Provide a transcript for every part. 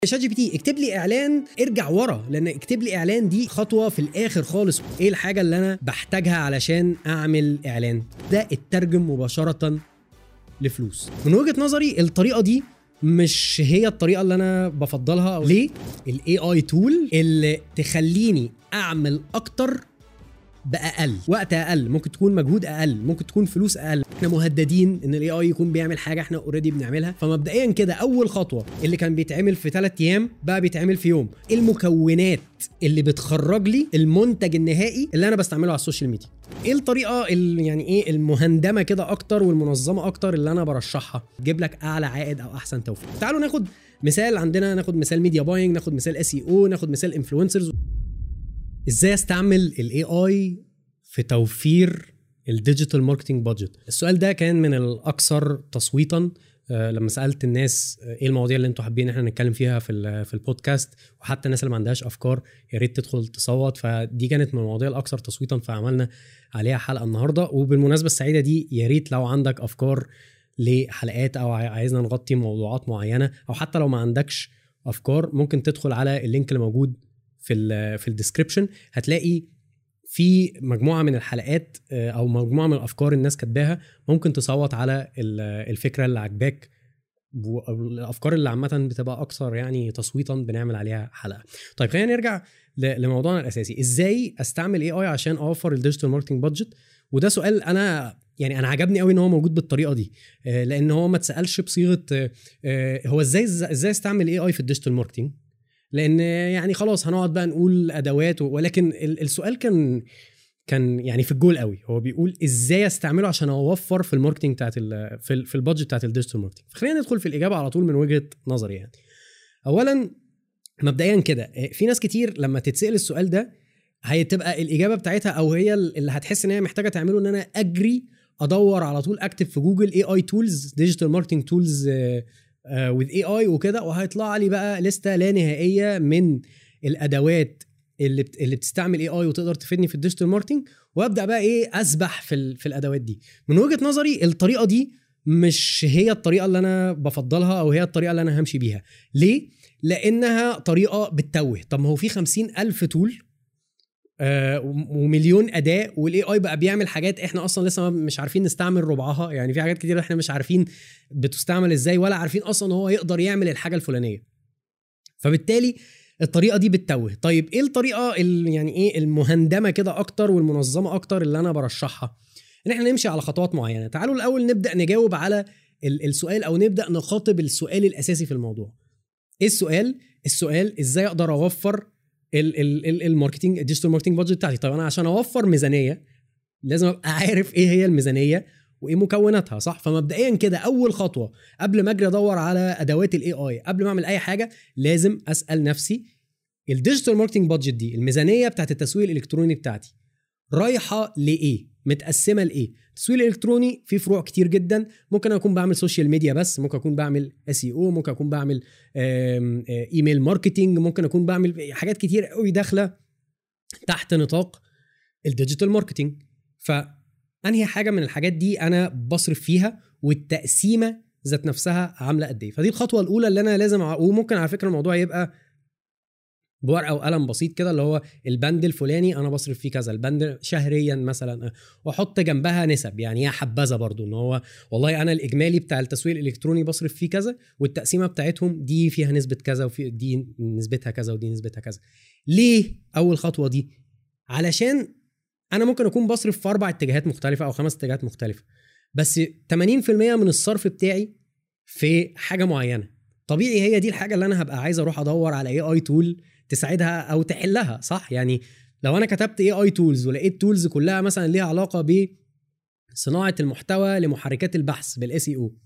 شات جي بي تي اكتب لي اعلان ارجع ورا لان اكتب لي اعلان دي خطوه في الاخر خالص ايه الحاجه اللي انا بحتاجها علشان اعمل اعلان ده اترجم مباشره لفلوس من وجهه نظري الطريقه دي مش هي الطريقه اللي انا بفضلها ليه الاي اي تول اللي تخليني اعمل اكتر باقل وقت اقل ممكن تكون مجهود اقل ممكن تكون فلوس اقل احنا مهددين ان الاي اي يكون بيعمل حاجه احنا اوريدي بنعملها فمبدئيا كده اول خطوه اللي كان بيتعمل في ثلاث ايام بقى بيتعمل في يوم المكونات اللي بتخرج لي المنتج النهائي اللي انا بستعمله على السوشيال ميديا ايه الطريقه اللي يعني ايه المهندمه كده اكتر والمنظمه اكتر اللي انا برشحها تجيب لك اعلى عائد او احسن توفير تعالوا ناخد مثال عندنا ناخد مثال ميديا باينج ناخد مثال اس اي او ناخد مثال انفلونسرز ازاي استعمل الاي اي في توفير الديجيتال ماركتنج بادجت السؤال ده كان من الاكثر تصويتا آه، لما سالت الناس آه، ايه المواضيع اللي انتوا حابين احنا نتكلم فيها في ال- في البودكاست وحتى الناس اللي ما عندهاش افكار يا ريت تدخل تصوت فدي كانت من المواضيع الاكثر تصويتا فعملنا عليها حلقه النهارده وبالمناسبه السعيده دي يا ريت لو عندك افكار لحلقات او عاي- عايزنا نغطي موضوعات معينه او حتى لو ما عندكش افكار ممكن تدخل على اللينك اللي موجود في ال في الديسكربشن هتلاقي في مجموعه من الحلقات آه، او مجموعه من الافكار الناس كاتباها ممكن تصوت على ال- الفكره اللي عجباك و- أو الافكار اللي عامه بتبقى اكثر يعني تصويتا بنعمل عليها حلقه طيب خلينا نرجع ل- لموضوعنا الاساسي ازاي استعمل اي اي عشان اوفر الديجيتال ماركتنج بادجت وده سؤال انا يعني انا عجبني قوي ان هو موجود بالطريقه دي آه، لان هو ما اتسالش بصيغه آه، آه، هو ازاي ازاي استعمل اي اي في الديجيتال ماركتنج لان يعني خلاص هنقعد بقى نقول ادوات و- ولكن ال- السؤال كان كان يعني في الجول قوي هو بيقول ازاي استعمله عشان اوفر في الماركتنج بتاعت ال في, ال في البادجت بتاعت الديجيتال ماركتنج فخلينا ندخل في الاجابه على طول من وجهه نظري يعني اولا مبدئيا كده آه، في ناس كتير لما تتسال السؤال ده هتبقى الاجابه بتاعتها او هي اللي هتحس ان هي محتاجه تعمله ان انا اجري ادور على طول اكتب في جوجل اي اي تولز ديجيتال ماركتنج تولز وذ اي اي وكده وهيطلع لي بقى لسته لا نهائيه من الادوات اللي بت... اللي بتستعمل اي اي وتقدر تفيدني في الديجيتال ماركتنج وابدا بقى ايه اسبح في ال... في الادوات دي من وجهه نظري الطريقه دي مش هي الطريقه اللي انا بفضلها او هي الطريقه اللي انا همشي بيها ليه لانها طريقه بتتوه طب ما هو في خمسين الف تول آه ومليون اداه والاي اي بقى بيعمل حاجات احنا اصلا لسه ما- مش عارفين نستعمل ربعها يعني في حاجات كتير احنا مش عارفين بتستعمل ازاي ولا عارفين اصلا هو يقدر يعمل الحاجه الفلانيه فبالتالي الطريقه دي بتتوه طيب ايه الطريقه اللي يعني ايه المهندمه كده اكتر والمنظمه اكتر اللي انا برشحها ان احنا نمشي على خطوات معينه تعالوا الاول نبدا نجاوب على ال- السؤال او نبدا نخاطب السؤال الاساسي في الموضوع ايه السؤال السؤال ازاي اقدر اوفر ال- ال- ال- الماركتنج الديجيتال ماركتنج بادجت بتاعتي طيب انا عشان اوفر ميزانيه لازم ابقى عارف ايه هي الميزانيه وايه مكوناتها صح فمبدئيا كده اول خطوه قبل ما اجري ادور على ادوات الاي اي قبل ما اعمل اي حاجه لازم اسال نفسي الديجيتال ماركتنج بادجت دي الميزانيه بتاعت التسويق الالكتروني بتاعتي رايحه لايه متقسمه لايه التسويق الالكتروني فيه فروع كتير جدا ممكن اكون بعمل سوشيال ميديا بس ممكن اكون بعمل اس او ممكن اكون بعمل آم، آه، ايميل ماركتنج ممكن اكون بعمل حاجات كتير قوي داخله تحت نطاق الديجيتال ماركتنج فانهي حاجه من الحاجات دي انا بصرف فيها والتقسيمه ذات نفسها عامله قد ايه فدي الخطوه الاولى اللي انا لازم أع- وممكن على فكره الموضوع يبقى بورقه وقلم بسيط كده اللي هو البند الفلاني انا بصرف فيه كذا البند شهريا مثلا واحط جنبها نسب يعني هي حبذا برضو ان هو والله انا الاجمالي بتاع التسويق الالكتروني بصرف فيه كذا والتقسيمه بتاعتهم دي فيها نسبه كذا وفي دي نسبتها كذا ودي نسبتها كذا ليه اول خطوه دي علشان انا ممكن اكون بصرف في اربع اتجاهات مختلفه او خمس اتجاهات مختلفه بس 80% من الصرف بتاعي في حاجه معينه طبيعي هي دي الحاجه اللي انا هبقى عايز اروح ادور على اي اي تول تساعدها او تحلها صح يعني لو انا كتبت اي اي تولز ولقيت تولز كلها مثلا ليها علاقه بصناعه المحتوى لمحركات البحث بالاس اي او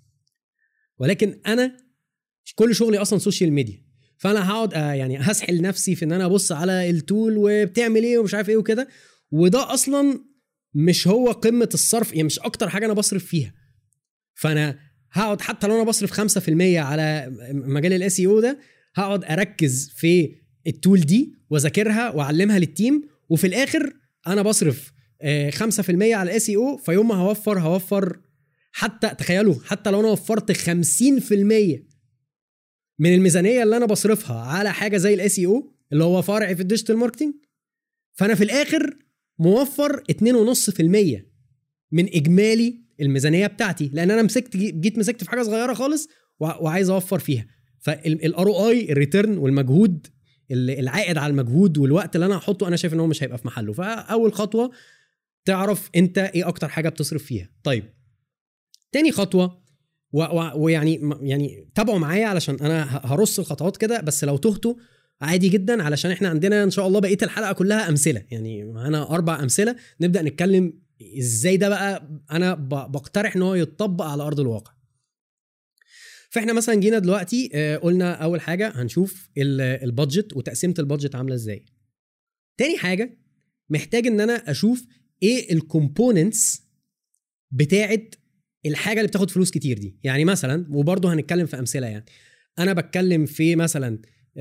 ولكن انا كل شغلي اصلا سوشيال ميديا فانا هقعد آه يعني هسحل نفسي في ان انا ابص على التول وبتعمل ايه ومش عارف ايه وكده وده اصلا مش هو قمه الصرف يعني مش اكتر حاجه انا بصرف فيها فانا هقعد حتى لو انا بصرف 5% على مجال الاس او ده هقعد اركز في التول دي واذاكرها واعلمها للتيم وفي الاخر انا بصرف آه، 5% على الاس او فيوم ما هوفر هوفر حتى تخيلوا حتى لو انا وفرت 50% من الميزانيه اللي انا بصرفها على حاجه زي الاس اي او اللي هو فرع في الديجيتال ماركتنج فانا في الاخر موفر 2.5% من اجمالي الميزانيه بتاعتي لان انا مسكت جيت مسكت في حاجه صغيره خالص وعايز اوفر فيها فالار او اي الريتيرن والمجهود العائد على المجهود والوقت اللي انا هحطه انا شايف ان هو مش هيبقى في محله فاول خطوه تعرف انت ايه اكتر حاجه بتصرف فيها طيب تاني خطوه ويعني يعني تابعوا معايا علشان انا هرص الخطوات كده بس لو تهتوا عادي جدا علشان احنا عندنا ان شاء الله بقيه الحلقه كلها امثله يعني معانا اربع امثله نبدا نتكلم ازاي ده بقى انا بقترح ان هو يتطبق على ارض الواقع فاحنا مثلا جينا دلوقتي آه، قلنا اول حاجه هنشوف البادجت وتقسيمه البادجت عامله ازاي تاني حاجه محتاج ان انا اشوف ايه الكومبوننتس بتاعت الحاجه اللي بتاخد فلوس كتير دي يعني مثلا وبرضه هنتكلم في امثله يعني انا بتكلم في مثلا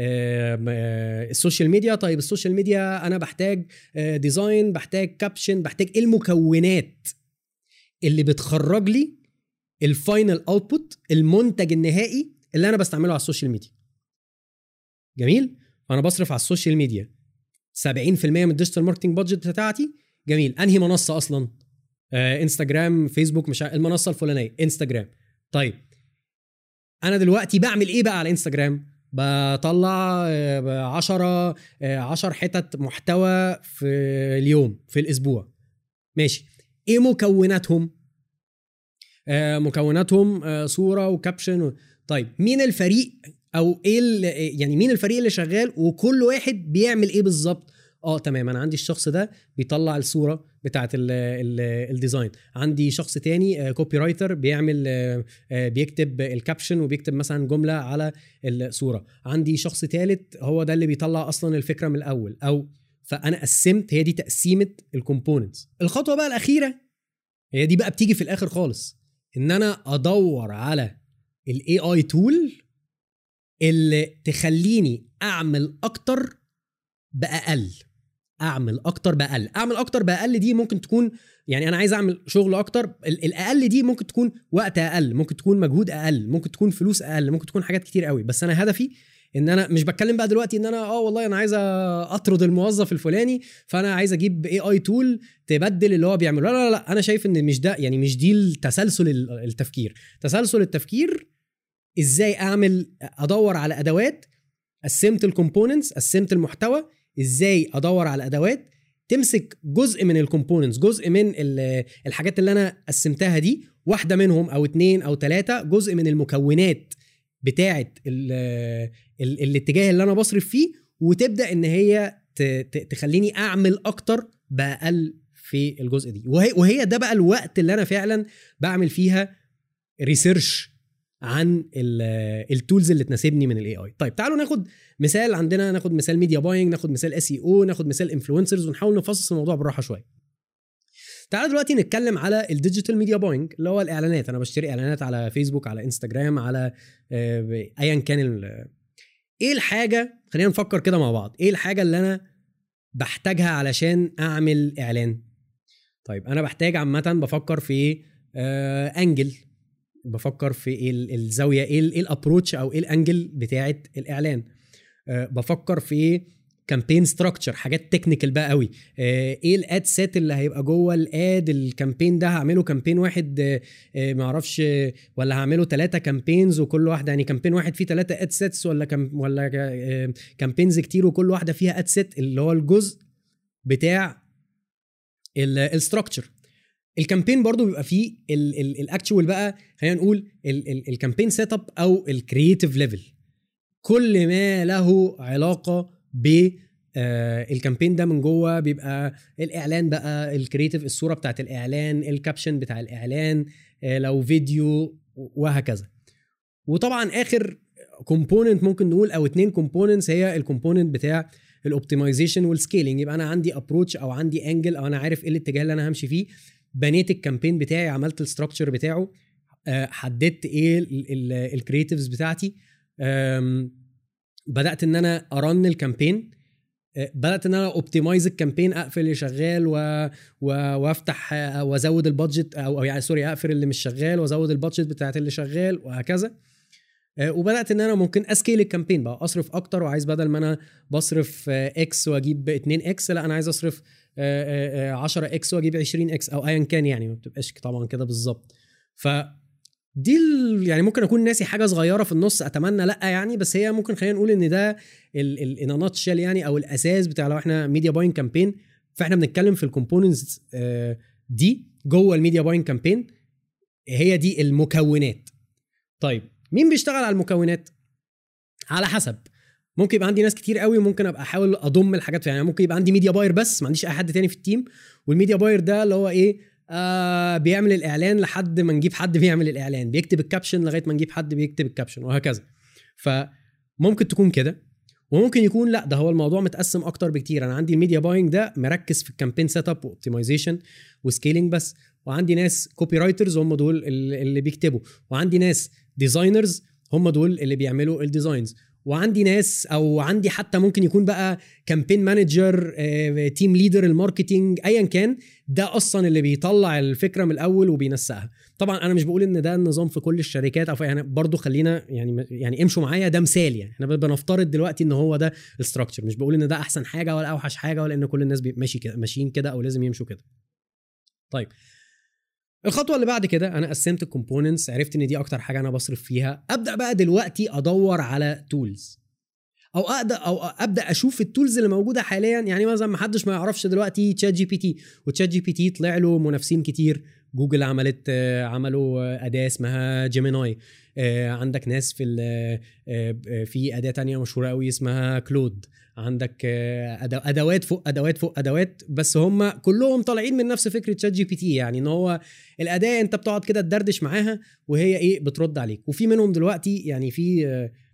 آه، السوشيال ميديا طيب السوشيال ميديا انا بحتاج ديزاين بحتاج كابشن بحتاج ايه المكونات اللي بتخرج لي الفاينل اوتبوت المنتج النهائي اللي انا بستعمله على السوشيال ميديا جميل فانا بصرف على السوشيال ميديا 70% من الديجيتال ماركتنج بادجت بتاعتي جميل انهي منصه اصلا آه انستجرام فيسبوك مش المنصه الفلانيه انستجرام طيب انا دلوقتي بعمل ايه بقى على انستجرام بطلع 10 10 حتت محتوى في اليوم في الاسبوع ماشي ايه مكوناتهم آه مكوناتهم آه صوره وكابشن و... طيب مين الفريق او ايه يعني مين الفريق اللي شغال وكل واحد بيعمل ايه بالظبط اه تمام انا عندي الشخص ده بيطلع الصوره بتاعه الديزاين عندي شخص تاني كوبي آه، رايتر بيعمل آه، آه، بيكتب الكابشن وبيكتب مثلا جمله على الصوره عندي شخص ثالث هو ده اللي بيطلع اصلا الفكره من الاول او فانا قسمت هي دي تقسيمه الكومبوننتس الخطوه بقى الاخيره هي دي بقى بتيجي في الاخر خالص ان انا ادور على الاي اي تول اللي تخليني اعمل اكتر باقل اعمل اكتر باقل اعمل اكتر باقل دي ممكن تكون يعني انا عايز اعمل شغل اكتر الاقل دي ممكن تكون وقت اقل ممكن تكون مجهود اقل ممكن تكون فلوس اقل ممكن تكون حاجات كتير قوي بس انا هدفي ان انا مش بتكلم بقى دلوقتي ان انا اه والله انا عايز اطرد الموظف الفلاني فانا عايز اجيب اي اي تول تبدل اللي هو بيعمله لا لا لا انا شايف ان مش ده يعني مش دي التسلسل التفكير تسلسل التفكير ازاي اعمل ادور على ادوات قسمت الكومبوننتس قسمت المحتوى ازاي ادور على ادوات تمسك جزء من الكومبوننتس جزء من الحاجات اللي انا قسمتها دي واحده منهم او اتنين او تلاته جزء من المكونات بتاعه الاتجاه اللي انا بصرف فيه وتبدا ان هي تخليني اعمل اكتر باقل في الجزء دي وهي, وهي ده بقى الوقت اللي انا فعلا بعمل فيها ريسيرش عن التولز اللي تناسبني من الاي اي طيب تعالوا ناخد مثال عندنا ناخد مثال ميديا باينج ناخد مثال اس اي او ناخد مثال انفلونسرز ونحاول نفصص الموضوع بالراحه شويه تعالوا دلوقتي نتكلم على الديجيتال ميديا باينج اللي هو الاعلانات انا بشتري اعلانات على فيسبوك على انستجرام على آه، ايا كان ايه الحاجه خلينا نفكر كده مع بعض ايه الحاجه اللي انا بحتاجها علشان اعمل اعلان طيب انا بحتاج عامه بفكر في آه انجل بفكر في ايه الزاويه ايه الابروتش او ايه الانجل بتاعه الاعلان أه بفكر في كامبين ستراكشر حاجات تكنيكال بقى قوي أه ايه الاد سيت اللي هيبقى جوه الاد الكامبين ده هعمله كامبين واحد أه, آه، ما اعرفش ولا هعمله ثلاثه كامبينز وكل واحده يعني كامبين واحد فيه ثلاثه اد سيتس ولا كم ولا كامبينز آه، كتير وكل واحده فيها اد سيت اللي هو الجزء بتاع الستراكشر الكامبين برضو بيبقى فيه الاكتشوال بقى خلينا نقول الكامبين سيت اب او الكرييتيف ليفل كل ما له علاقه ب آه الكامبين ده من جوه بيبقى الاعلان بقى الكرييتيف الصوره بتاعت الاعلان الكابشن بتاع الاعلان آه لو فيديو وهكذا وطبعا اخر كومبوننت ممكن نقول او اتنين كومبوننتس هي الكومبوننت بتاع الاوبتمايزيشن والسكيلينج يبقى انا عندي ابروتش او عندي انجل او انا عارف ايه الاتجاه اللي انا همشي فيه بنيت الكامبين بتاعي عملت الستراكشر بتاعه آه، حددت ايه الكرييتيفز بتاعتي بدات ان انا ارن الكامبين آه، بدات ان انا اوبتمايز الكامبين اقفل اللي شغال و... و... وافتح آه، وازود البادجت او يعني سوري اقفل اللي مش شغال وازود البادجت بتاعت اللي شغال وهكذا آه، وبدات ان انا ممكن اسكيل الكامبين بقى اصرف اكتر وعايز بدل ما انا بصرف اكس واجيب 2 اكس لا انا عايز اصرف 10 اكس واجيب 20 اكس او ايا كان يعني ما بتبقاش طبعا كده بالظبط ف دي يعني ممكن اكون ناسي حاجه صغيره في النص اتمنى لا يعني بس هي ممكن خلينا نقول ان ده ان شيل يعني او الاساس بتاع لو احنا ميديا باين كامبين فاحنا بنتكلم في الكومبوننتس دي جوه الميديا باين كامبين هي دي المكونات طيب مين بيشتغل على المكونات على حسب ممكن يبقى عندي ناس كتير قوي وممكن ابقى احاول اضم الحاجات يعني ممكن يبقى عندي ميديا باير بس ما عنديش اي حد تاني في التيم والميديا باير ده اللي هو ايه آه بيعمل الاعلان لحد ما نجيب حد بيعمل الاعلان بيكتب الكابشن لغايه ما نجيب حد بيكتب الكابشن وهكذا فممكن تكون كده وممكن يكون لا ده هو الموضوع متقسم اكتر بكتير انا عندي الميديا باينج ده مركز في الكامبين سيت اب واوبتمايزيشن وسكيلينج بس وعندي ناس كوبي رايترز هم دول اللي بيكتبوا وعندي ناس ديزاينرز هم دول اللي بيعملوا الديزاينز وعندي ناس او عندي حتى ممكن يكون بقى كامبين مانجر تيم ليدر الماركتينج ايا كان ده اصلا اللي بيطلع الفكره من الاول وبينسقها طبعا انا مش بقول ان ده النظام في كل الشركات او يعني برضو خلينا يعني يعني امشوا معايا ده مثال يعني احنا بنفترض دلوقتي ان هو ده الستراكشر مش بقول ان ده احسن حاجه ولا اوحش حاجه ولا ان كل الناس ماشي كده ماشيين كده او لازم يمشوا كده طيب الخطوه اللي بعد كده انا قسمت الكومبوننتس عرفت ان دي اكتر حاجه انا بصرف فيها ابدا بقى دلوقتي ادور على تولز او اقدر او ابدا اشوف التولز اللي موجوده حاليا يعني مثلا ما حدش ما يعرفش دلوقتي تشات جي بي تي وتشات جي بي تي طلع له منافسين كتير جوجل عملت آه، عملوا اداه اسمها جيميناي آه، عندك ناس في آه، في اداه تانية مشهوره قوي اسمها كلود عندك ادوات فوق ادوات فوق ادوات بس هم كلهم طالعين من نفس فكره شات جي بي تي يعني ان هو الاداه انت بتقعد كده تدردش معاها وهي ايه بترد عليك وفي منهم دلوقتي يعني في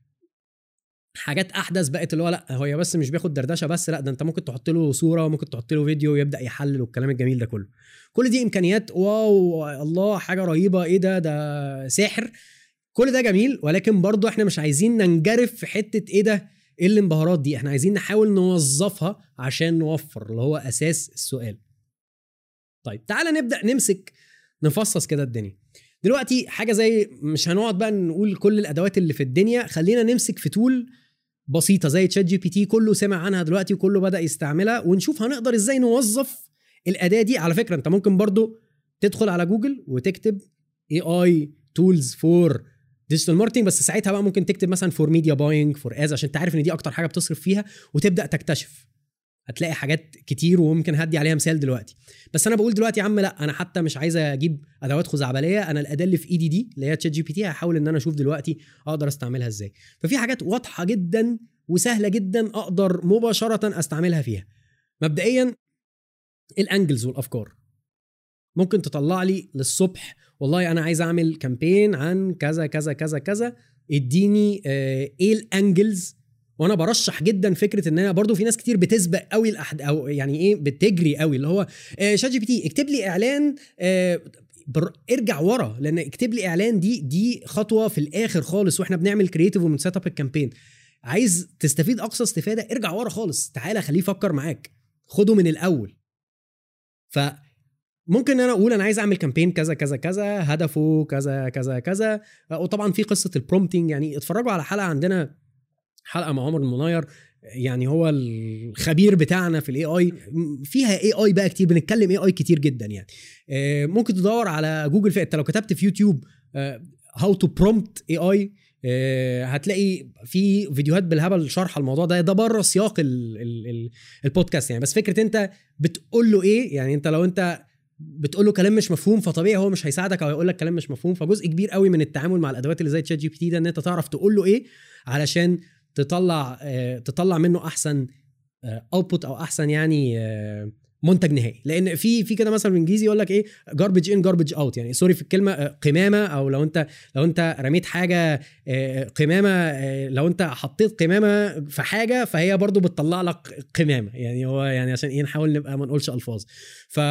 حاجات احدث بقت اللي هو لا هو بس مش بياخد دردشه بس لا ده انت ممكن تحط له صوره وممكن تحط له فيديو ويبدا يحلل والكلام الجميل ده كله كل دي امكانيات واو الله حاجه رهيبه ايه ده ده ساحر كل ده جميل ولكن برضه احنا مش عايزين ننجرف في حته ايه ده ايه الانبهارات دي احنا عايزين نحاول نوظفها عشان نوفر اللي هو اساس السؤال طيب تعالى نبدا نمسك نفصص كده الدنيا دلوقتي حاجه زي مش هنقعد بقى نقول كل الادوات اللي في الدنيا خلينا نمسك في تول بسيطه زي تشات جي بي تي كله سمع عنها دلوقتي وكله بدا يستعملها ونشوف هنقدر ازاي نوظف الاداه دي على فكره انت ممكن برضو تدخل على جوجل وتكتب اي اي تولز فور ديجيتال ماركتنج بس ساعتها بقى ممكن تكتب مثلا فور ميديا باينج فور از عشان تعرف ان دي اكتر حاجه بتصرف فيها وتبدا تكتشف هتلاقي حاجات كتير وممكن هدي عليها مثال دلوقتي بس انا بقول دلوقتي يا عم لا انا حتى مش عايز اجيب ادوات خزعبليه انا الاداه اللي في ايدي دي اللي هي تشات جي بي تي هحاول ان انا اشوف دلوقتي اقدر استعملها ازاي ففي حاجات واضحه جدا وسهله جدا اقدر مباشره استعملها فيها مبدئيا الانجلز والافكار ممكن تطلع لي للصبح والله انا عايز اعمل كامبين عن كذا كذا كذا كذا اديني آه ايه الانجلز وانا برشح جدا فكره ان انا برضو في ناس كتير بتسبق قوي الاحد او يعني ايه بتجري قوي اللي هو آه شات جي بي تي اكتب لي اعلان آه بر... ارجع ورا لان اكتب لي اعلان دي دي خطوه في الاخر خالص واحنا بنعمل كرييتيف ومن سيت اب الكامبين عايز تستفيد اقصى استفاده ارجع ورا خالص تعالى خليه يفكر معاك خده من الاول ف ممكن ان انا اقول انا عايز اعمل كامبين كذا كذا كذا هدفه كذا كذا كذا وطبعا في قصه البرومتنج يعني اتفرجوا على حلقه عندنا حلقه مع عمر المناير يعني هو الخبير بتاعنا في الاي اي فيها اي اي بقى كتير بنتكلم اي اي كتير جدا يعني آه، ممكن تدور على جوجل في انت لو كتبت في يوتيوب هاو تو برومبت اي اي هتلاقي في فيديوهات بالهبل شرح الموضوع ده ده بره سياق ال ال ال البودكاست يعني بس فكره انت بتقول له ايه يعني انت لو انت بتقول له كلام مش مفهوم فطبيعي هو مش هيساعدك او هيقول لك كلام مش مفهوم فجزء كبير قوي من التعامل مع الادوات اللي زي تشات جي بي تي ده ان انت تعرف تقول له ايه علشان تطلع آه، تطلع منه احسن اوتبوت آه، او احسن يعني آه، منتج نهائي لان في في كده مثلا بالانجليزي يقول لك ايه جاربج ان جاربج اوت يعني سوري في الكلمه قمامه او لو انت لو انت رميت حاجه قمامه لو انت حطيت قمامه في حاجه فهي برضو بتطلع لك قمامه يعني هو يعني عشان ايه نحاول نبقى ما نقولش الفاظ ف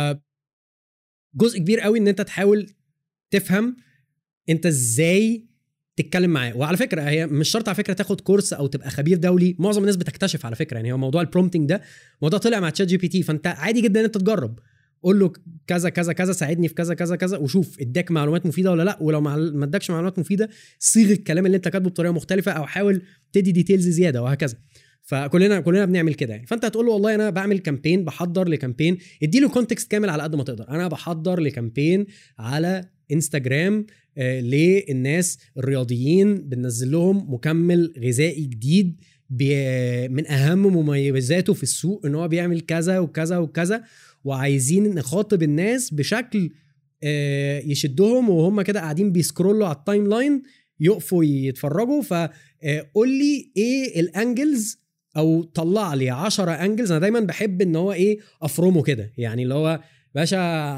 جزء كبير قوي ان انت تحاول تفهم انت ازاي تتكلم معاه وعلى فكره هي مش شرط على فكره تاخد كورس او تبقى خبير دولي معظم الناس بتكتشف على فكره يعني هو موضوع البرومتنج ده موضوع طلع مع تشات جي بي تي فانت عادي جدا ان انت تجرب قول له كذا كذا كذا ساعدني في كذا كذا كذا وشوف اداك معلومات مفيده ولا لا ولو ما اداكش معلومات مفيده صيغ الكلام اللي انت كاتبه بطريقه مختلفه او حاول تدي ديتيلز زياده وهكذا فكلنا كلنا بنعمل كده يعني فانت هتقول له والله انا بعمل كامبين بحضر لكامبين ادي له كونتكست كامل على قد ما تقدر انا بحضر لكامبين على انستجرام آه للناس الرياضيين بننزل لهم مكمل غذائي جديد من اهم مميزاته في السوق ان هو بيعمل كذا وكذا وكذا وعايزين نخاطب الناس بشكل آه يشدهم وهم كده قاعدين بيسكرولوا على التايم لاين يقفوا يتفرجوا فقول لي ايه الانجلز او طلع لي 10 انجلز انا دايما بحب ان هو ايه افرمه كده يعني اللي هو باشا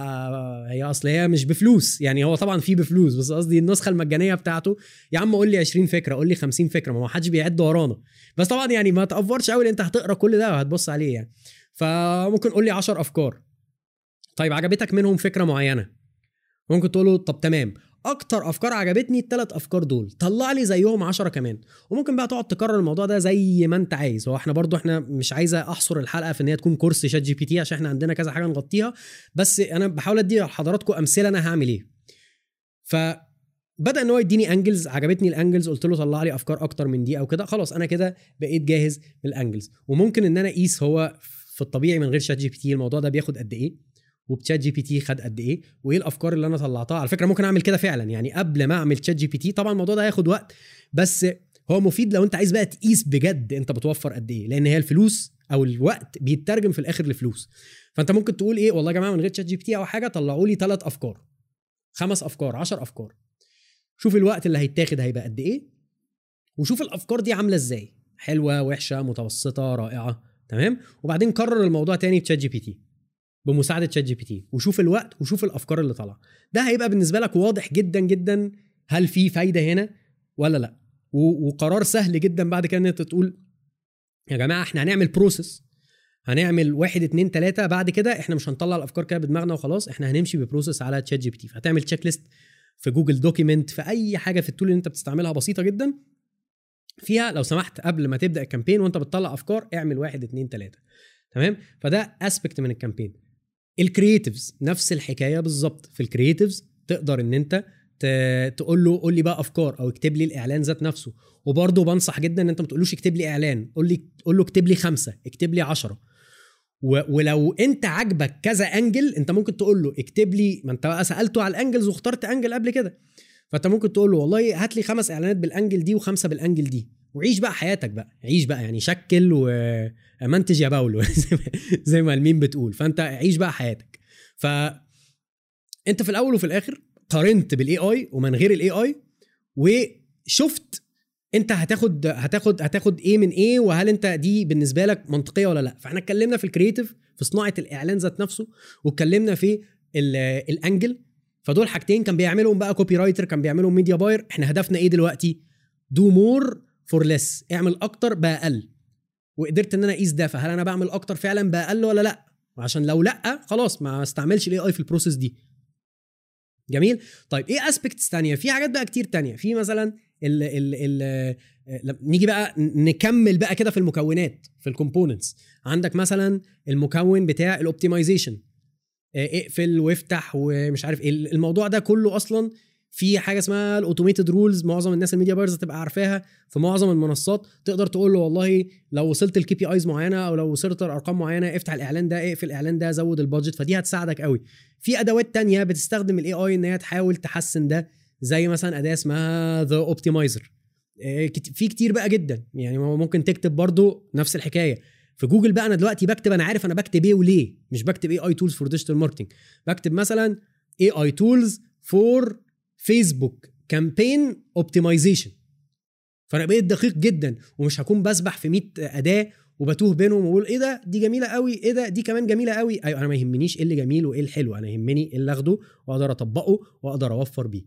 هي اصل هي مش بفلوس يعني هو طبعا في بفلوس بس قصدي النسخه المجانيه بتاعته يا عم قول لي 20 فكره قول لي 50 فكره ما هو حدش بيعد ورانا بس طبعا يعني ما تافورش قوي انت هتقرا كل ده وهتبص عليه يعني فممكن قول لي 10 افكار طيب عجبتك منهم فكره معينه ممكن تقول له طب تمام اكتر افكار عجبتني الثلاث افكار دول طلع لي زيهم عشرة كمان وممكن بقى تقعد تكرر الموضوع ده زي ما انت عايز هو احنا برضو احنا مش عايزه احصر الحلقه في ان هي تكون كورس شات جي بي تي عشان احنا عندنا كذا حاجه نغطيها بس انا بحاول ادي لحضراتكم امثله انا هعمل ايه ف بدا ان هو يديني انجلز عجبتني الانجلز قلت له طلع لي افكار اكتر من دي او كده خلاص انا كده بقيت جاهز بالانجلز وممكن ان انا اقيس هو في الطبيعي من غير شات جي بي تي الموضوع ده بياخد قد ايه وبتشات جي بي تي خد قد ايه وايه الافكار اللي انا طلعتها على فكره ممكن اعمل كده فعلا يعني قبل ما اعمل تشات جي بي تي طبعا الموضوع ده هياخد وقت بس هو مفيد لو انت عايز بقى تقيس بجد انت بتوفر قد ايه لان هي الفلوس او الوقت بيترجم في الاخر لفلوس فانت ممكن تقول ايه والله يا جماعه من غير تشات جي بي تي او حاجه طلعوا لي ثلاث افكار خمس افكار عشر افكار شوف الوقت اللي هيتاخد هيبقى قد ايه وشوف الافكار دي عامله ازاي حلوه وحشه متوسطه رائعه تمام وبعدين كرر الموضوع تاني بتشات جي بي تي بمساعده شات جي بي تي وشوف الوقت وشوف الافكار اللي طالعه ده هيبقى بالنسبه لك واضح جدا جدا هل في فايده هنا ولا لا وقرار سهل جدا بعد كده ان انت تقول يا جماعه احنا هنعمل بروسيس هنعمل واحد اتنين تلاته بعد كده احنا مش هنطلع الافكار كده بدماغنا وخلاص احنا هنمشي ببروسيس على تشات جي بي تي فهتعمل تشيك ليست في جوجل دوكيمنت في اي حاجه في التول اللي انت بتستعملها بسيطه جدا فيها لو سمحت قبل ما تبدا الكامبين وانت بتطلع افكار اعمل واحد اتنين تلاته تمام فده اسبكت من الكامبين الكرييتيفز نفس الحكايه بالظبط في الكرييتيفز تقدر ان انت تقول له قول لي بقى افكار او اكتب لي الاعلان ذات نفسه وبرضه بنصح جدا ان انت ما تقولوش اكتب لي اعلان قول لي قول له اكتب لي خمسه اكتب لي عشرة ولو انت عاجبك كذا انجل انت ممكن تقول له اكتب لي ما انت بقى سالته على الانجلز واخترت انجل قبل كده فانت ممكن تقول له والله هات لي خمس اعلانات بالانجل دي وخمسه بالانجل دي وعيش بقى حياتك بقى عيش بقى يعني شكل ومنتج يا باولو زي ما الميم بتقول فانت عيش بقى حياتك ف انت في الاول وفي الاخر قارنت بالاي اي ومن غير الاي اي وشفت انت هتاخد هتاخد هتاخد ايه من ايه وهل انت دي بالنسبه لك منطقيه ولا لا فاحنا اتكلمنا في الكرييتيف في صناعه الاعلان ذات نفسه واتكلمنا في الانجل فدول حاجتين كان بيعملهم بقى كوبي رايتر كان بيعملهم ميديا باير احنا هدفنا ايه دلوقتي دو مور فور ليس اعمل اكتر باقل وقدرت ان انا اقيس ده فهل انا بعمل اكتر فعلا باقل ولا لا عشان لو لا خلاص ما استعملش الاي اي في البروسيس دي جميل طيب ايه اسبكتس تانية في حاجات بقى كتير تانية في مثلا ال ال ال نيجي بقى نكمل بقى كده في المكونات في الكومبوننتس عندك مثلا المكون بتاع الاوبتمايزيشن اقفل وافتح ومش عارف ايه الموضوع ده كله اصلا في حاجه اسمها الاوتوميتد رولز معظم الناس الميديا بايرز هتبقى عارفاها في معظم المنصات تقدر تقول له والله لو وصلت الكي بي ايز معينه او لو وصلت لارقام معينه افتح الاعلان ده اقفل الاعلان ده زود البادجت فدي هتساعدك قوي في ادوات تانية بتستخدم الاي اي ان هي تحاول تحسن ده زي مثلا اداه اسمها ذا اوبتمايزر في كتير بقى جدا يعني ممكن تكتب برضو نفس الحكايه في جوجل بقى انا دلوقتي بكتب انا عارف انا بكتب ايه وليه مش بكتب اي اي تولز فور ديجيتال ماركتنج بكتب مثلا اي اي تولز فور فيسبوك كامبين اوبتمايزيشن فانا بقيت دقيق جدا ومش هكون بسبح في 100 اداه وبتوه بينهم واقول ايه ده دي جميله قوي ايه ده دي كمان جميله قوي ايوه انا ما يهمنيش ايه اللي جميل وايه الحلو انا يهمني ايه اللي اخده واقدر اطبقه واقدر اوفر بيه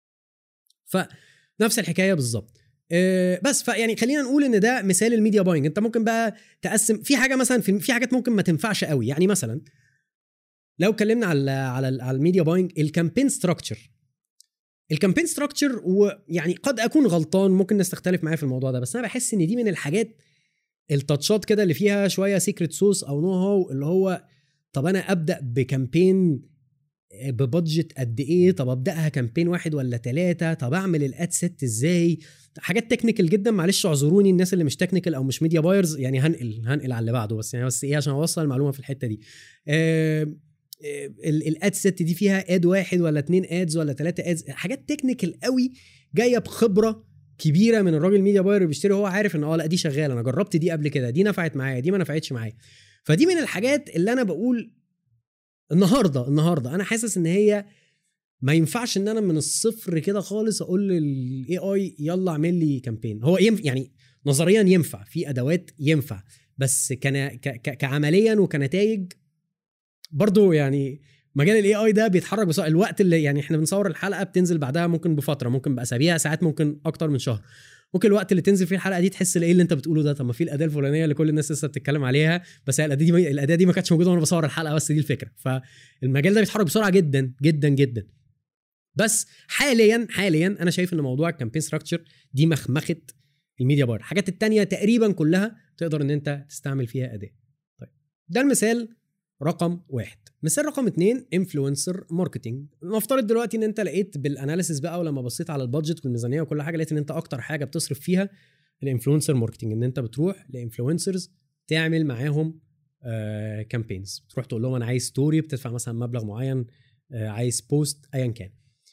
فنفس الحكايه بالظبط أه بس فيعني خلينا نقول ان ده مثال الميديا باينج انت ممكن بقى تقسم في حاجه مثلا في, في حاجات ممكن ما تنفعش قوي يعني مثلا لو اتكلمنا على على على الميديا باينج الكامبين ستراكشر الكامبين ستراكشر ويعني قد اكون غلطان ممكن الناس تختلف معايا في الموضوع ده بس انا بحس ان دي من الحاجات التاتشات كده اللي فيها شويه سيكريت صوص او نو هو اللي هو طب انا ابدا بكامبين ببادجت قد ايه طب ابداها كامبين واحد ولا ثلاثه طب اعمل الاد سيت ازاي حاجات تكنيكال جدا معلش اعذروني الناس اللي مش تكنيكال او مش ميديا بايرز يعني هنقل هنقل على اللي بعده بس يعني بس ايه عشان اوصل المعلومه في الحته دي آه الاد سيت دي فيها اد واحد ولا اتنين ادز ولا ثلاثه ادز حاجات تكنيكال قوي جايه بخبره كبيره من الراجل ميديا باير اللي بيشتري هو عارف ان اه لا دي شغاله انا جربت دي قبل كده دي نفعت معايا دي ما نفعتش معايا فدي من الحاجات اللي انا بقول النهارده النهارده انا حاسس ان هي ما ينفعش ان انا من الصفر كده خالص اقول للاي اي يلا اعمل لي كامبين هو ينفع يعني نظريا ينفع في ادوات ينفع بس كان كعمليا وكنتائج برضو يعني مجال الاي اي ده بيتحرك بسرعه الوقت اللي يعني احنا بنصور الحلقه بتنزل بعدها ممكن بفتره ممكن باسابيع ساعات ممكن اكتر من شهر ممكن الوقت اللي تنزل فيه الحلقه دي تحس ايه اللي انت بتقوله ده طب ما في الاداه الفلانيه اللي كل الناس لسه بتتكلم عليها بس الاداه دي الاداه دي ما كانتش موجوده وانا بصور الحلقه بس دي الفكره فالمجال ده بيتحرك بسرعه جدا جدا جدا بس حاليا حاليا انا شايف ان موضوع الكامبين ستراكشر دي مخمخه الميديا باير الحاجات التانية تقريبا كلها تقدر ان انت تستعمل فيها اداه طيب ده المثال رقم واحد مثال رقم اتنين انفلونسر ماركتنج نفترض دلوقتي ان انت لقيت بالاناليسيس بقى ولما بصيت على البادجت والميزانيه وكل حاجه لقيت ان انت اكتر حاجه بتصرف فيها الانفلونسر ماركتنج ان انت بتروح لانفلونسرز تعمل معاهم كامبينز آه تروح تقول لهم انا عايز ستوري بتدفع مثلا مبلغ معين آه عايز بوست ايا كان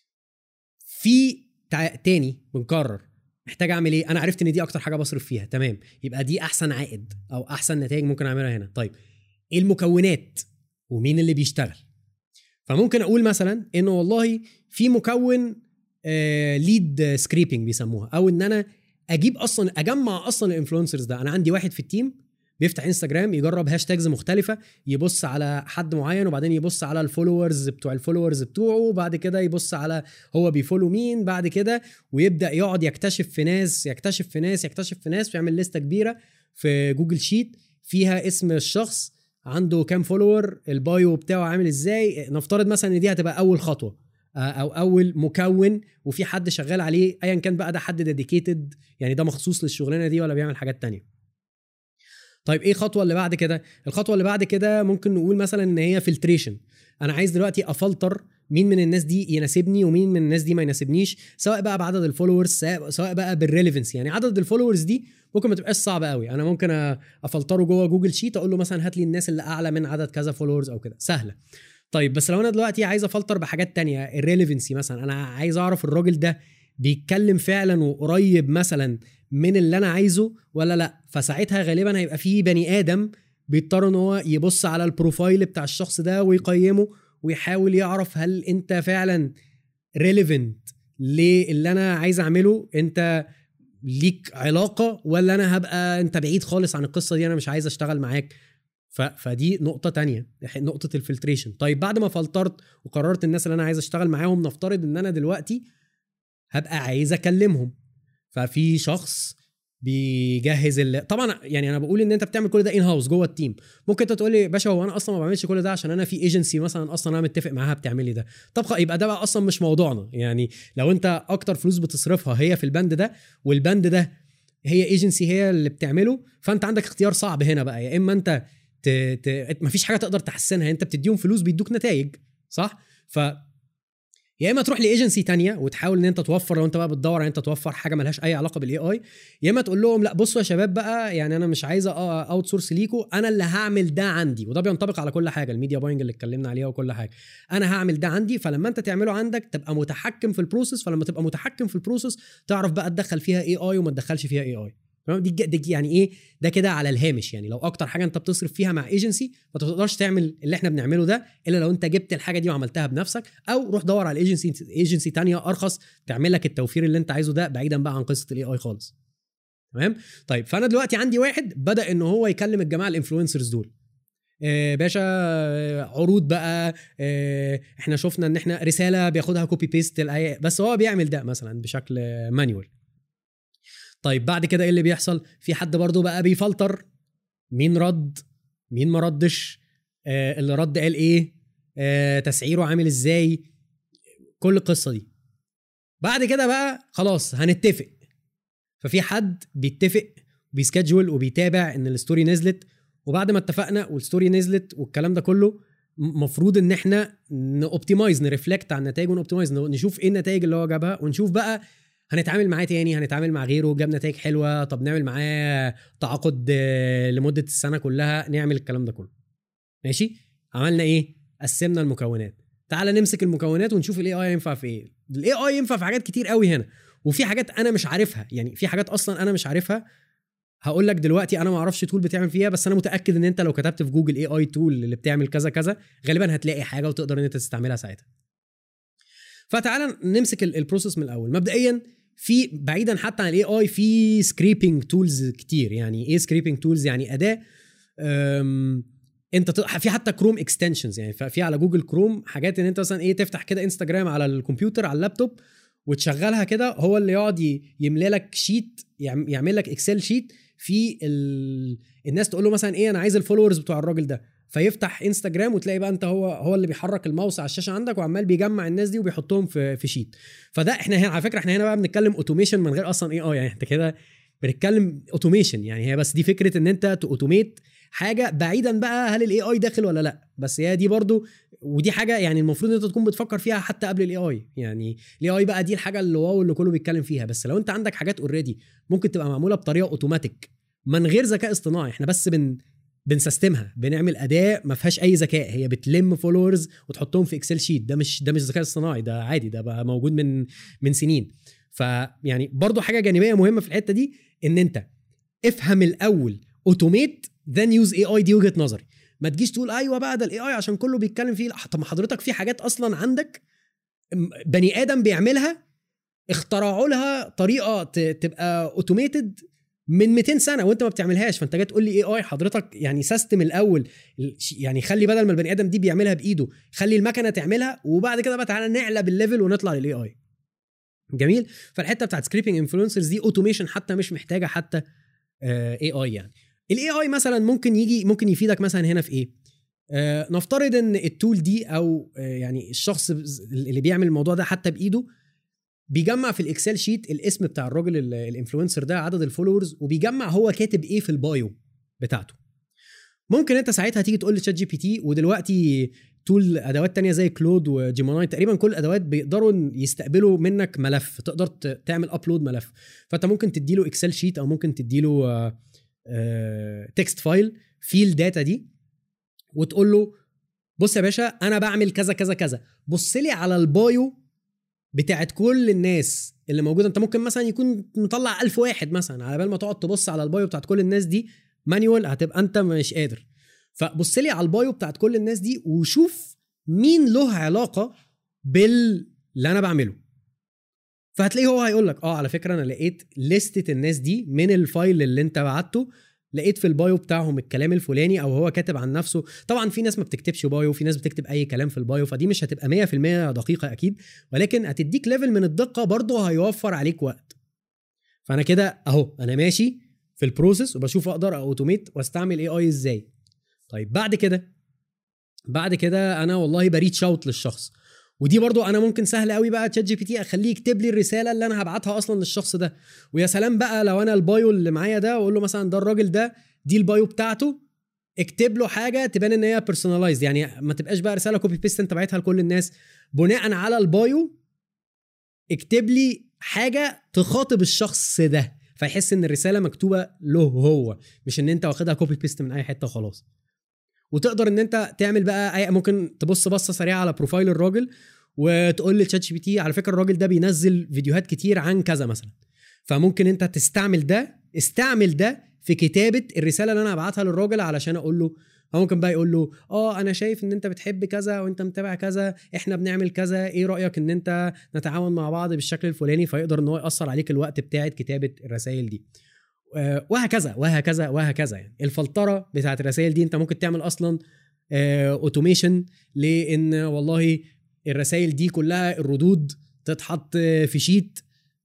في تاني بنكرر محتاج اعمل ايه انا عرفت ان دي اكتر حاجه بصرف فيها تمام يبقى دي احسن عائد او احسن نتائج ممكن اعملها هنا طيب ايه المكونات ومين اللي بيشتغل فممكن اقول مثلا انه والله في مكون آه ليد سكريبنج بيسموها او ان انا اجيب اصلا اجمع اصلا الانفلونسرز ده انا عندي واحد في التيم بيفتح انستجرام يجرب هاشتاجز مختلفه يبص على حد معين وبعدين يبص على الفولورز بتوع الفولورز بتوعه وبعد كده يبص على هو بيفولو مين بعد كده ويبدا يقعد يكتشف في ناس يكتشف في ناس يكتشف في ناس ويعمل لسته كبيره في جوجل شيت فيها اسم الشخص عنده كام فولور البايو بتاعه عامل ازاي نفترض مثلا ان دي هتبقى اول خطوه او اول مكون وفي حد شغال عليه ايا كان بقى ده حد ديديكيتد يعني ده مخصوص للشغلانه دي ولا بيعمل حاجات تانية طيب ايه الخطوه اللي بعد كده الخطوه اللي بعد كده ممكن نقول مثلا ان هي فلتريشن انا عايز دلوقتي افلتر مين من الناس دي يناسبني ومين من الناس دي ما يناسبنيش سواء بقى بعدد الفولورز سواء بقى بالريليفنس يعني عدد الفولورز دي ممكن ما تبقاش صعبه قوي انا ممكن افلتره جوه جوجل شيت اقول له مثلا هات لي الناس اللي اعلى من عدد كذا فولورز او كده سهله طيب بس لو انا دلوقتي عايز افلتر بحاجات تانية الريليفنسي مثلا انا عايز اعرف الراجل ده بيتكلم فعلا وقريب مثلا من اللي انا عايزه ولا لا فساعتها غالبا هيبقى في بني ادم بيضطر ان هو يبص على البروفايل بتاع الشخص ده ويقيمه ويحاول يعرف هل انت فعلا ريليفنت للي انا عايز اعمله انت ليك علاقه ولا انا هبقى انت بعيد خالص عن القصه دي انا مش عايز اشتغل معاك ف... فدي نقطه تانية نقطه الفلتريشن طيب بعد ما فلترت وقررت الناس اللي انا عايز اشتغل معاهم نفترض ان انا دلوقتي هبقى عايز اكلمهم ففي شخص بيجهز ال... طبعا يعني انا بقول ان انت بتعمل كل ده ان هاوس جوه التيم ممكن انت تقول لي باشا هو انا اصلا ما بعملش كل ده عشان انا في ايجنسي مثلا اصلا انا متفق معاها بتعمل لي ده طب يبقى ده بقى اصلا مش موضوعنا يعني لو انت اكتر فلوس بتصرفها هي في البند ده والبند ده هي ايجنسي هي اللي بتعمله فانت عندك اختيار صعب هنا بقى يا اما انت ت... ت... مفيش حاجه تقدر تحسنها انت بتديهم فلوس بيدوك نتائج صح ف يا اما تروح لايجنسي تانية وتحاول ان انت توفر لو انت بقى بتدور ان انت توفر حاجه ملهاش اي علاقه بالاي اي يا اما تقول لهم لا بصوا يا شباب بقى يعني انا مش عايزه اوت سورس ليكوا انا اللي هعمل ده عندي وده بينطبق على كل حاجه الميديا باينج اللي اتكلمنا عليها وكل حاجه انا هعمل ده عندي فلما انت تعمله عندك تبقى متحكم في البروسيس فلما تبقى متحكم في البروسيس تعرف بقى تدخل فيها اي اي وما تدخلش فيها اي اي تمام دي, دي يعني ايه ده كده على الهامش يعني لو اكتر حاجه انت بتصرف فيها مع ايجنسي ما تقدرش تعمل اللي احنا بنعمله ده الا لو انت جبت الحاجه دي وعملتها بنفسك او روح دور على ايجنسي ايجنسي ثانيه ارخص تعمل لك التوفير اللي انت عايزه ده بعيدا بقى عن قصه الاي اي خالص تمام طيب فانا دلوقتي عندي واحد بدا ان هو يكلم الجماعه الانفلونسرز دول آه باشا آه عروض بقى آه احنا شفنا ان احنا رساله بياخدها كوبي بيست بس هو بيعمل ده مثلا بشكل مانيوال طيب بعد كده ايه اللي بيحصل في حد برضو بقى بيفلتر مين رد مين ما ردش آه اللي رد قال ايه آه تسعيره عامل ازاي كل القصه دي بعد كده بقى خلاص هنتفق ففي حد بيتفق بيسكجول وبيتابع ان الستوري نزلت وبعد ما اتفقنا والستوري نزلت والكلام ده كله المفروض ان احنا نوبتمايز نرفلكت على النتائج ونوبتمايز نشوف ايه النتائج اللي هو جابها ونشوف بقى هنتعامل معاه تاني هنتعامل مع غيره جاب نتائج حلوه طب نعمل معاه تعاقد آه، لمده السنه كلها نعمل الكلام ده كله ماشي عملنا ايه قسمنا المكونات تعال نمسك المكونات ونشوف الاي اي ينفع في ايه الاي اي ينفع في حاجات كتير قوي هنا وفي حاجات انا مش عارفها يعني في حاجات اصلا انا مش عارفها هقول لك دلوقتي انا ما اعرفش تول بتعمل فيها بس انا متاكد ان انت لو كتبت في جوجل اي اي تول اللي بتعمل كذا كذا غالبا هتلاقي حاجه وتقدر ان انت تستعملها ساعتها فتعال نمسك البروسيس من الاول مبدئيا في بعيدا حتى عن الاي اي في سكريبنج تولز كتير يعني ايه سكريبنج تولز يعني اداه انت في حتى كروم اكستنشنز يعني في على جوجل كروم حاجات ان انت مثلا ايه تفتح كده انستجرام على الكمبيوتر على اللابتوب وتشغلها كده هو اللي يقعد يملى لك شيت يعمل لك اكسل شيت في ال... الناس تقول له مثلا ايه انا عايز الفولورز بتوع الراجل ده فيفتح انستجرام وتلاقي بقى انت هو هو اللي بيحرك الماوس على الشاشه عندك وعمال بيجمع الناس دي وبيحطهم في في شيت فده احنا هنا على فكره احنا هنا بقى بنتكلم اوتوميشن من غير اصلا اي اه يعني انت كده بنتكلم اوتوميشن يعني هي بس دي فكره ان انت تاوتوميت حاجه بعيدا بقى هل الاي اي داخل ولا لا بس هي دي برضو ودي حاجه يعني المفروض ان انت تكون بتفكر فيها حتى قبل الاي اي يعني الاي اي بقى دي الحاجه اللي واو اللي كله بيتكلم فيها بس لو انت عندك حاجات اوريدي ممكن تبقى معموله بطريقه اوتوماتيك من غير ذكاء اصطناعي احنا بس بن بنسستمها بنعمل اداه ما فيهاش اي ذكاء هي بتلم فولورز وتحطهم في اكسل شيت ده مش ده مش ذكاء اصطناعي ده عادي ده بقى موجود من من سنين فيعني برضو حاجه جانبيه مهمه في الحته دي ان انت افهم الاول اوتوميت ذن يوز اي اي دي وجهه نظري ما تجيش تقول ايوه بقى ده الاي اي عشان كله بيتكلم فيه طب ما حضرتك في حاجات اصلا عندك بني ادم بيعملها اخترعوا لها طريقه تبقى اوتوميتد من 200 سنه وانت ما بتعملهاش فانت جاي تقول لي اي اي حضرتك يعني سيستم الاول يعني خلي بدل ما البني ادم دي بيعملها بايده خلي المكنه تعملها وبعد كده بقى تعالى نعلى بالليفل ونطلع للاي اي جميل فالحته بتاعت سكريبنج انفلونسرز دي اوتوميشن حتى مش محتاجه حتى اي اي يعني الاي اي مثلا ممكن يجي ممكن يفيدك مثلا هنا في ايه آه نفترض ان التول دي او آه يعني الشخص اللي بيعمل الموضوع ده حتى بايده بيجمع في الاكسل شيت الاسم بتاع الراجل الانفلونسر ده عدد الفولورز وبيجمع هو كاتب ايه في البايو بتاعته ممكن انت ساعتها تيجي تقول لشات جي بي تي ودلوقتي تول ادوات تانية زي كلود وجيميناي تقريبا كل الادوات بيقدروا يستقبلوا منك ملف تقدر تعمل ابلود ملف فانت ممكن تديله اكسل شيت او ممكن تديله تكست فايل فيه الداتا دي وتقول له بص يا باشا انا بعمل كذا كذا كذا بص لي على البايو بتاعت كل الناس اللي موجوده انت ممكن مثلا يكون مطلع ألف واحد مثلا على بال ما تقعد تبص على البايو بتاعت كل الناس دي مانيوال هتبقى انت مش قادر فبص لي على البايو بتاعت كل الناس دي وشوف مين له علاقه باللي انا بعمله فهتلاقيه هو هيقول لك اه على فكره انا لقيت لستة الناس دي من الفايل اللي انت بعته لقيت في البايو بتاعهم الكلام الفلاني او هو كاتب عن نفسه طبعا في ناس ما بتكتبش بايو في ناس بتكتب اي كلام في البايو فدي مش هتبقى 100% دقيقه اكيد ولكن هتديك ليفل من الدقه برضه هيوفر عليك وقت فانا كده اهو انا ماشي في البروسيس وبشوف اقدر اوتوميت واستعمل اي اي ازاي طيب بعد كده بعد كده انا والله بريد شوت للشخص ودي برضو انا ممكن سهل قوي بقى تشات جي بي تي اخليه يكتب لي الرساله اللي انا هبعتها اصلا للشخص ده ويا سلام بقى لو انا البايو اللي معايا ده واقول له مثلا ده الراجل ده دي البايو بتاعته اكتب له حاجه تبان ان هي بيرسوناليزد يعني ما تبقاش بقى رساله كوبي بيست انت بعتها لكل الناس بناء على البايو اكتب لي حاجه تخاطب الشخص ده فيحس ان الرساله مكتوبه له هو مش ان انت واخدها كوبي بيست من اي حته وخلاص وتقدر ان انت تعمل بقى أي ممكن تبص بصه سريعه على بروفايل الراجل وتقول لتشات جي بي تي على فكره الراجل ده بينزل فيديوهات كتير عن كذا مثلا فممكن انت تستعمل ده استعمل ده في كتابه الرساله اللي انا هبعتها للراجل علشان اقول له هو ممكن بقى يقول له اه انا شايف ان انت بتحب كذا وانت متابع كذا احنا بنعمل كذا ايه رايك ان انت نتعاون مع بعض بالشكل الفلاني فيقدر ان هو ياثر عليك الوقت بتاعت كتابه الرسائل دي آه، وهكذا وهكذا وهكذا يعني الفلتره بتاعت الرسائل دي انت ممكن تعمل اصلا اوتوميشن آه، لان والله الرسائل دي كلها الردود تتحط في شيت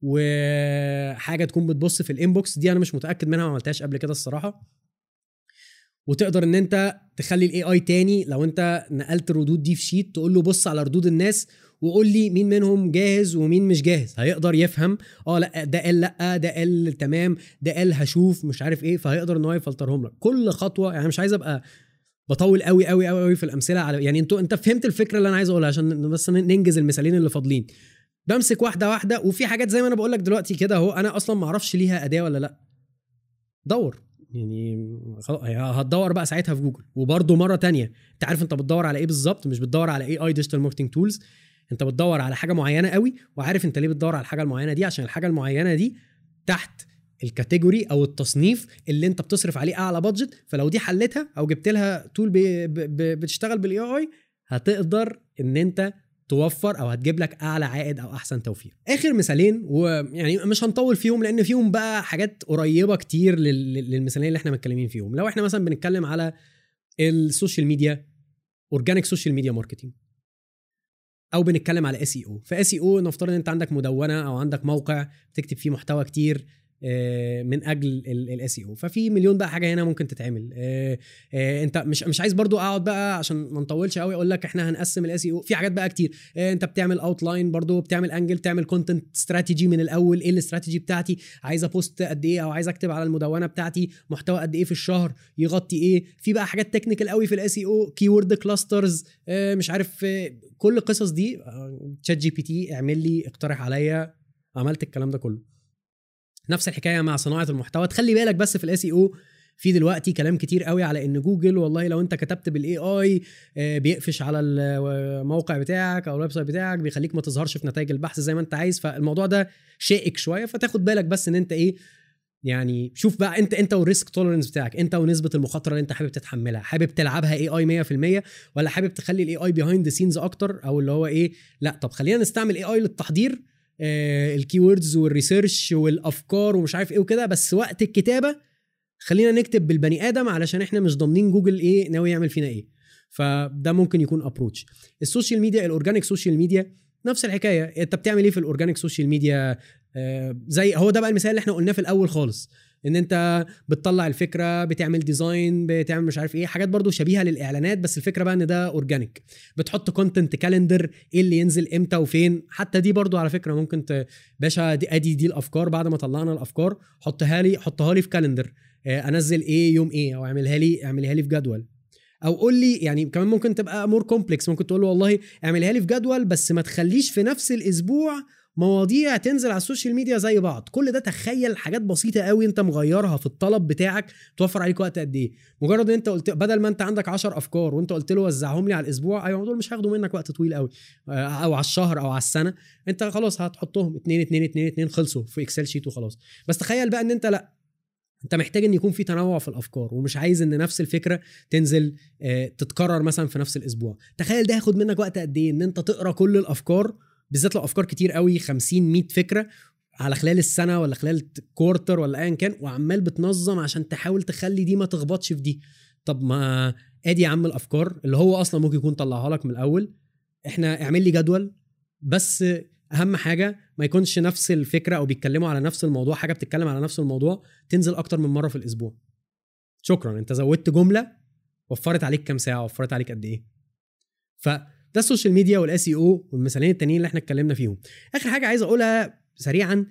وحاجه تكون بتبص في الانبوكس دي انا مش متاكد منها ما عملتهاش قبل كده الصراحه وتقدر ان انت تخلي الاي اي تاني لو انت نقلت الردود دي في شيت تقول له بص على ردود الناس وقول لي مين منهم جاهز ومين مش جاهز هيقدر يفهم اه لا ده قال لا ده قال تمام ده قال هشوف مش عارف ايه فهيقدر ان هو يفلترهم لك كل خطوه يعني مش عايز ابقى بطول قوي قوي قوي قوي في الامثله على يعني انتوا انت فهمت الفكره اللي انا عايز اقولها عشان بس ننجز المثالين اللي فاضلين بمسك واحده واحده وفي حاجات زي ما انا بقول لك دلوقتي كده اهو انا اصلا ما اعرفش ليها اداه ولا لا دور يعني خلاص هتدور بقى ساعتها في جوجل وبرده مره تانية انت عارف انت بتدور على ايه بالظبط مش بتدور على اي اي ديجيتال ماركتنج تولز انت بتدور على حاجه معينه قوي وعارف انت ليه بتدور على الحاجه المعينه دي عشان الحاجه المعينه دي تحت الكاتيجوري او التصنيف اللي انت بتصرف عليه اعلى بادجت فلو دي حلتها او جبت لها تول بتشتغل بالاي اي هتقدر ان انت توفر او هتجيب لك اعلى عائد او احسن توفير اخر مثالين ويعني مش هنطول فيهم لان فيهم بقى حاجات قريبه كتير للمثالين اللي احنا متكلمين فيهم لو احنا مثلا بنتكلم على السوشيال ميديا اورجانيك سوشيال ميديا ماركتنج او بنتكلم على اس اي او فاس اي او نفترض ان انت عندك مدونه او عندك موقع بتكتب فيه محتوى كتير آه، من اجل الاس او e ففي مليون بقى حاجه هنا ممكن تتعمل آه، آه، انت مش مش عايز برضو اقعد بقى عشان ما نطولش قوي اقول لك احنا هنقسم الاس او e في حاجات بقى كتير انت بتعمل اوتلاين برضو بتعمل انجل تعمل كونتنت استراتيجي من الاول ايه الاستراتيجي بتاعتي عايز ابوست قد ايه او عايز اكتب على المدونه بتاعتي محتوى قد ايه في الشهر يغطي ايه في بقى حاجات تكنيكال قوي في الاس او كي وورد كلاسترز مش عارف كل القصص دي تشات جي بي تي اعمل لي اقترح عليا عملت الكلام ده كله نفس الحكايه مع صناعه المحتوى تخلي بالك بس في الاس او e في دلوقتي كلام كتير قوي على ان جوجل والله لو انت كتبت بالاي اي آه، بيقفش على الموقع بتاعك او الويب سايت بتاعك بيخليك ما تظهرش في نتائج البحث زي ما انت عايز فالموضوع ده شائك شويه فتاخد بالك بس ان انت ايه يعني شوف بقى انت انت والريسك تولرنس بتاعك انت ونسبه المخاطره اللي انت حابب تتحملها حابب تلعبها اي اي 100% ولا حابب تخلي الاي اي بيهايند ذا سينز اكتر او اللي هو ايه لا طب خلينا نستعمل اي اي للتحضير آه، الكيوردز والريسيرش والافكار ومش عارف ايه وكده بس وقت الكتابه خلينا نكتب بالبني ادم علشان احنا مش ضامنين جوجل ايه ناوي يعمل فينا ايه فده ممكن يكون ابروتش السوشيال ميديا الاورجانيك سوشيال ميديا نفس الحكايه انت بتعمل ايه في الاورجانيك سوشيال ميديا آه زي هو ده بقى المثال اللي احنا قلناه في الاول خالص ان انت بتطلع الفكره بتعمل ديزاين بتعمل مش عارف ايه حاجات برضو شبيهه للاعلانات بس الفكره بقى ان ده اورجانيك بتحط كونتنت كالندر ايه اللي ينزل امتى وفين حتى دي برضو على فكره ممكن ت... باشا دي ادي دي الافكار بعد ما طلعنا الافكار حطها لي حطها لي في كالندر آه، انزل ايه يوم ايه او اعملها لي اعملها لي في جدول او قول لي يعني كمان ممكن تبقى مور كومبلكس ممكن تقول له والله اعملها لي في جدول بس ما تخليش في نفس الاسبوع مواضيع تنزل على السوشيال ميديا زي بعض كل ده تخيل حاجات بسيطه قوي انت مغيرها في الطلب بتاعك توفر عليك وقت قد ايه مجرد ان انت قلت بدل ما انت عندك 10 افكار وانت قلت له وزعهم لي على الاسبوع ايوه دول مش هياخدوا منك وقت طويل قوي آه، او على الشهر او على السنه انت خلاص هتحطهم 2 2 2 2 خلصوا في اكسل شيت وخلاص بس تخيل بقى ان انت لا انت محتاج ان يكون في تنوع في الافكار ومش عايز ان نفس الفكره تنزل آه، تتكرر مثلا في نفس الاسبوع تخيل ده هياخد منك وقت قد ايه ان انت تقرا كل الافكار بالذات لو افكار كتير قوي 50 100 فكره على خلال السنه ولا خلال كورتر ولا ايا كان وعمال بتنظم عشان تحاول تخلي دي ما تخبطش في دي طب ما ادي يا عم الافكار اللي هو اصلا ممكن يكون طلعها لك من الاول احنا اعمل لي جدول بس اهم حاجه ما يكونش نفس الفكره او بيتكلموا على نفس الموضوع حاجه بتتكلم على نفس الموضوع تنزل اكتر من مره في الاسبوع شكرا انت زودت جمله وفرت عليك كام ساعه وفرت عليك قد ايه ف ده السوشيال ميديا والاس اي او والمثالين التانيين اللي احنا اتكلمنا فيهم اخر حاجه عايز اقولها سريعا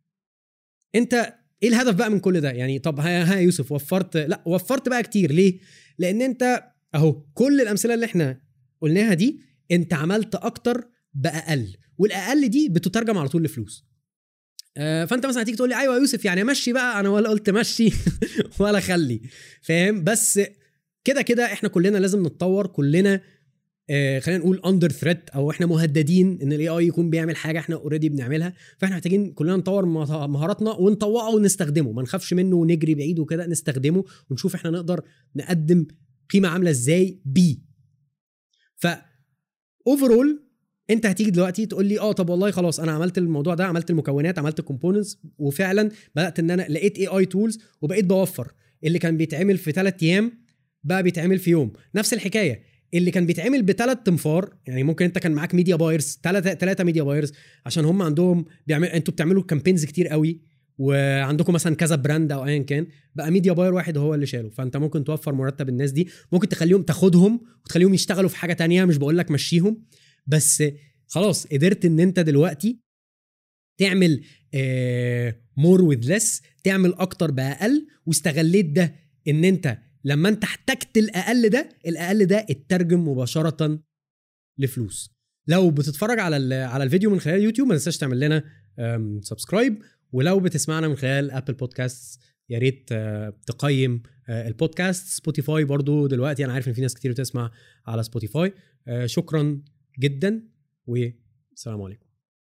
انت ايه الهدف بقى من كل ده يعني طب ها, ها يوسف وفرت لا وفرت بقى كتير ليه لان انت اهو كل الامثله اللي احنا قلناها دي انت عملت اكتر باقل والاقل دي بتترجم على طول لفلوس آه فانت مثلا هتيجي تقول لي ايوه يا يوسف يعني مشي بقى انا ولا قلت مشي ولا خلي فاهم بس كده كده احنا كلنا لازم نتطور كلنا آه خلينا نقول اندر ثريت او احنا مهددين ان الاي اي يكون بيعمل حاجه احنا اوريدي بنعملها فاحنا محتاجين كلنا نطور مهاراتنا ونطوعه ونستخدمه ما نخافش منه ونجري بعيد وكده نستخدمه ونشوف احنا نقدر نقدم قيمه عامله ازاي بيه ف اوفرول انت هتيجي دلوقتي تقول لي اه طب والله خلاص انا عملت الموضوع ده عملت المكونات عملت الكومبوننتس وفعلا بدات ان انا لقيت اي اي تولز وبقيت بوفر اللي كان بيتعمل في ثلاث ايام بقى بيتعمل في يوم نفس الحكايه اللي كان بيتعمل بثلاث تنفار يعني ممكن انت كان معاك ميديا بايرز ثلاثه ثلاثه ميديا بايرز عشان هم عندهم بيعمل انتوا بتعملوا كامبينز كتير قوي وعندكم مثلا كذا براند او ايا كان بقى ميديا باير واحد هو اللي شاله فانت ممكن توفر مرتب الناس دي ممكن تخليهم تاخدهم وتخليهم يشتغلوا في حاجه تانية مش بقول لك مشيهم بس خلاص قدرت ان انت دلوقتي تعمل مور وذ ليس تعمل اكتر باقل واستغليت ده ان انت لما انت احتجت الاقل ده الاقل ده اترجم مباشره لفلوس لو بتتفرج على ال- على الفيديو من خلال يوتيوب ما تنساش تعمل لنا سبسكرايب ولو بتسمعنا من خلال ابل بودكاست يا ريت آه، تقيم آه، البودكاست سبوتيفاي برضو دلوقتي انا عارف ان في ناس كتير بتسمع على سبوتيفاي آه، شكرا جدا والسلام عليكم